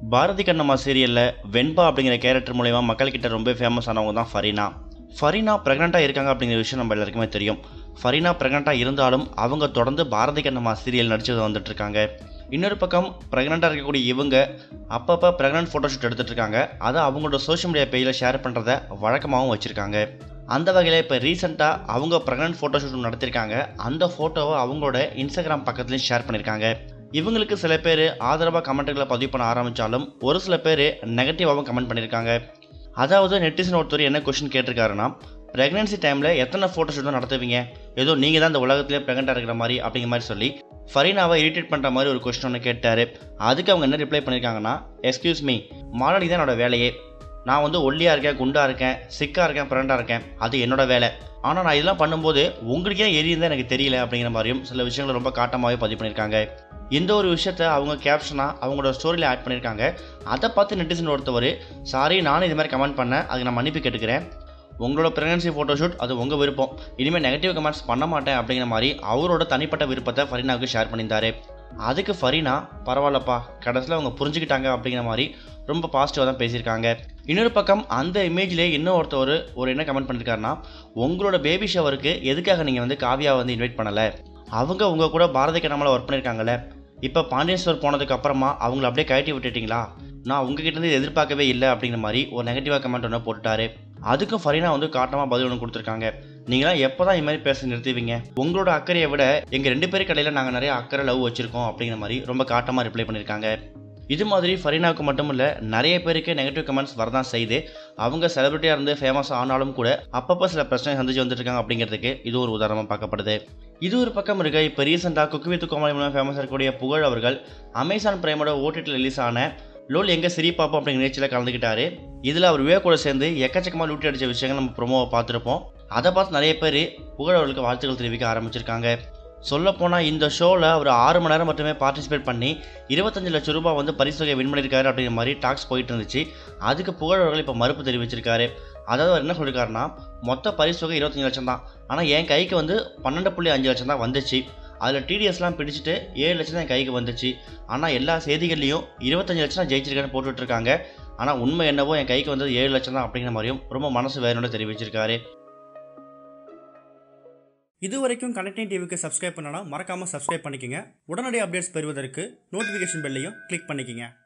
பாரதி கண்ணம்மா சீரியலில் வெண்பா அப்படிங்கிற கேரக்டர் மூலயமா மக்கள்கிட்ட ரொம்ப ஃபேமஸ் ஆனவங்க தான் ஃபரீனா ஃபரீனா ப்ரெக்னெண்ட்டாக இருக்காங்க அப்படிங்கிற விஷயம் நம்ம எல்லாருக்குமே தெரியும் ஃபரீனா ப்ரெக்னெண்ட்டாக இருந்தாலும் அவங்க தொடர்ந்து பாரதி கண்ணம்மா சீரியல் நடிச்சு வந்துட்டு இருக்காங்க இன்னொரு பக்கம் ப்ரெக்னெண்ட்டாக இருக்கக்கூடிய இவங்க அப்பப்போ ப்ரெக்னென்ட் ஃபோட்டோஷூட் எடுத்துட்டு இருக்காங்க அதை அவங்களோட சோஷியல் மீடியா பேஜில் ஷேர் பண்ணுறத வழக்கமாகவும் வச்சுருக்காங்க அந்த வகையில் இப்போ ரீசெண்டாக அவங்க ப்ரெக்னென்ட் ஃபோட்டோஷூட் நடத்திருக்காங்க அந்த ஃபோட்டோவை அவங்களோட இன்ஸ்டாகிராம் பக்கத்துலையும் ஷேர் பண்ணியிருக்காங்க இவங்களுக்கு சில பேர் ஆதரவாக கமெண்ட்டுகளை பதிவு பண்ண ஆரம்பித்தாலும் ஒரு சில பேர் நெகட்டிவாகவும் கமெண்ட் பண்ணியிருக்காங்க அதாவது நெட்டிசன் ஒருத்தர் என்ன கொஷின் கேட்டிருக்காருன்னா ப்ரெக்னன்சி டைமில் எத்தனை ஃபோட்டோஷூட் தான் நடத்துவீங்க ஏதோ நீங்கள் தான் இந்த உலகத்திலே ப்ரெக்னெண்ட்டாக இருக்கிற மாதிரி அப்படிங்கிற மாதிரி சொல்லி ஃபரீனாவை இரிட்டேட் பண்ணுற மாதிரி ஒரு கொஸ்டின் ஒன்று கேட்டார் அதுக்கு அவங்க என்ன ரிப்ளை பண்ணியிருக்காங்கன்னா எக்ஸ்கியூஸ் மீ மாடலிங் தான் என்னோட வேலையே நான் வந்து ஒல்லியாக இருக்கேன் குண்டாக இருக்கேன் சிக்காக இருக்கேன் ப்ரெண்டாக இருக்கேன் அது என்னோட வேலை ஆனால் நான் இதெல்லாம் பண்ணும்போது உங்களுக்கு ஏன் எரியுதுன்னு எனக்கு தெரியல அப்படிங்கிற மாதிரியும் சில விஷயங்களை ரொம்ப காட்டமாகவே பதிவு பண்ணியிருக்காங்க இந்த ஒரு விஷயத்த அவங்க கேப்ஷனாக அவங்களோட ஸ்டோரியில் ஆட் பண்ணியிருக்காங்க அதை பார்த்து நெட்டிசன் ஒருத்தவர் சாரி நானும் இது மாதிரி கமெண்ட் பண்ணேன் அதுக்கு நான் மன்னிப்பு கேட்டுக்கிறேன் உங்களோட ப்ரெக்னன்சி ஃபோட்டோஷூட் அது உங்கள் விருப்பம் இனிமேல் நெகட்டிவ் கமெண்ட்ஸ் பண்ண மாட்டேன் அப்படிங்கிற மாதிரி அவரோட தனிப்பட்ட விருப்பத்தை ஃபரீனாவுக்கு ஷேர் பண்ணியிருந்தாரு அதுக்கு ஃபரீனா பரவாயில்லப்பா கடைசியில் அவங்க புரிஞ்சுக்கிட்டாங்க அப்படிங்கிற மாதிரி ரொம்ப பாசிட்டிவாக தான் பேசியிருக்காங்க இன்னொரு பக்கம் அந்த இமேஜ்லேயே இன்னும் ஒருத்தவர் ஒரு என்ன கமெண்ட் பண்ணியிருக்காருன்னா உங்களோட பேபி ஷவருக்கு எதுக்காக நீங்கள் வந்து காவியாவை வந்து இன்வைட் பண்ணலை அவங்க உங்கள் கூட பாரதி கண்ணாமலை ஒர்க் பண்ணியிருக்காங்கல்ல இப்போ பாண்டியேஸ்வர் போனதுக்கு அப்புறமா அவங்கள அப்படியே கழட்டி விட்டுட்டீங்களா நான் உங்ககிட்ட இருந்து எதிர்பார்க்கவே இல்லை அப்படிங்கிற மாதிரி ஒரு நெகட்டிவாக கமெண்ட் ஒன்று போட்டுட்டாரு அதுக்கும் ஃபரீனா வந்து காட்டமாக பதில் ஒன்று கொடுத்துருக்காங்க நீங்களாம் எப்போ தான் இது மாதிரி பேச நிறுத்துவீங்க உங்களோட அக்கறையை விட எங்கள் ரெண்டு பேருக்கு கடையில் நாங்கள் நிறைய அக்கறை லவ் வச்சுருக்கோம் அப்படிங்கிற மாதிரி ரொம்ப காட்டமாக ரிப்ளை பண்ணியிருக்காங்க இது மாதிரி ஃபரீனாவுக்கு மட்டும் இல்லை நிறைய பேருக்கு நெகட்டிவ் கமெண்ட்ஸ் வரதான் செய்து அவங்க செலிபிரிட்டியாக இருந்து ஃபேமஸ் ஆனாலும் கூட அப்பப்போ சில பிரச்சனை சந்திச்சு வந்துட்டு இருக்காங்க அப்படிங்கிறதுக்கு இது ஒரு உதாரணமாக பார்க்கப்படுது இது ஒரு பக்கம் இருக்க இப்போ ரீசெண்டாக குக்கு வித் கோமாளி மூலம் ஃபேமஸ் இருக்கக்கூடிய புகழ் அவர்கள் அமேசான் பிரைமோட ஓடிடியில் ரிலீஸ் ஆன லோல் எங்கே சிரி பாப்போம் அப்படிங்கிற நிகழ்ச்சியில் கலந்துக்கிட்டாரு இதில் அவர் விவேக் கூட சேர்ந்து எக்கச்சக்கமாக லூட்டி அடித்த விஷயங்கள் நம்ம ப்ரொமோவை பார்த்துருப்போம் அதை பார்த்து நிறைய பேர் புகழ் அவர்களுக்கு வாழ்த்துக்கள் தெரிவிக்க ஆரம்பிச்சிருக்காங்க சொல்லப்போனால் இந்த ஷோவில் அவர் ஆறு மணி நேரம் மட்டுமே பார்ட்டிசிபேட் பண்ணி இருபத்தஞ்சு லட்சம் ரூபாய் வந்து பரிசு தொகை வின் பண்ணியிருக்காரு அப்படிங்கிற மாதிரி டாக்ஸ் போயிட்டு இருந்துச்சு அதுக்கு புகழ் அவர்கள் இப்போ மறுப்பு தெரிவிச்சிருக்காரு அதாவது அவர் என்ன சொல்லியிருக்காருன்னா மொத்த பரிசு தொகை இருபத்தஞ்சு லட்சம் தான் ஆனால் என் கைக்கு வந்து பன்னெண்டு புள்ளி அஞ்சு லட்சம் தான் வந்துச்சு அதில் டிடிஎஸ்லாம் பிடிச்சிட்டு ஏழு லட்சம் தான் என் கைக்கு வந்துச்சு ஆனால் எல்லா செய்திகள்லையும் இருபத்தஞ்சு லட்சம் தான் ஜெயிச்சிருக்கேன்னு போட்டுட்ருக்காங்க ஆனால் உண்மை என்னவோ என் கைக்கு வந்தது ஏழு லட்சம் தான் அப்படிங்கிற மாதிரியும் ரொம்ப மனசு வேதனோட தெரிவிச்சிருக்காரு இது வரைக்கும் கனெக்டிங் டிவிக்கு சப்ஸ்கிரைப் பண்ணனா மறக்காமல் சப்ஸ்கிரைப் பண்ணிக்கங்க உடனடி அப்டேட்ஸ் பெறுவதற்கு நோட்டிஃபிகேஷன் பெல்லையும் கிளிக் பண்ணிக்கங்க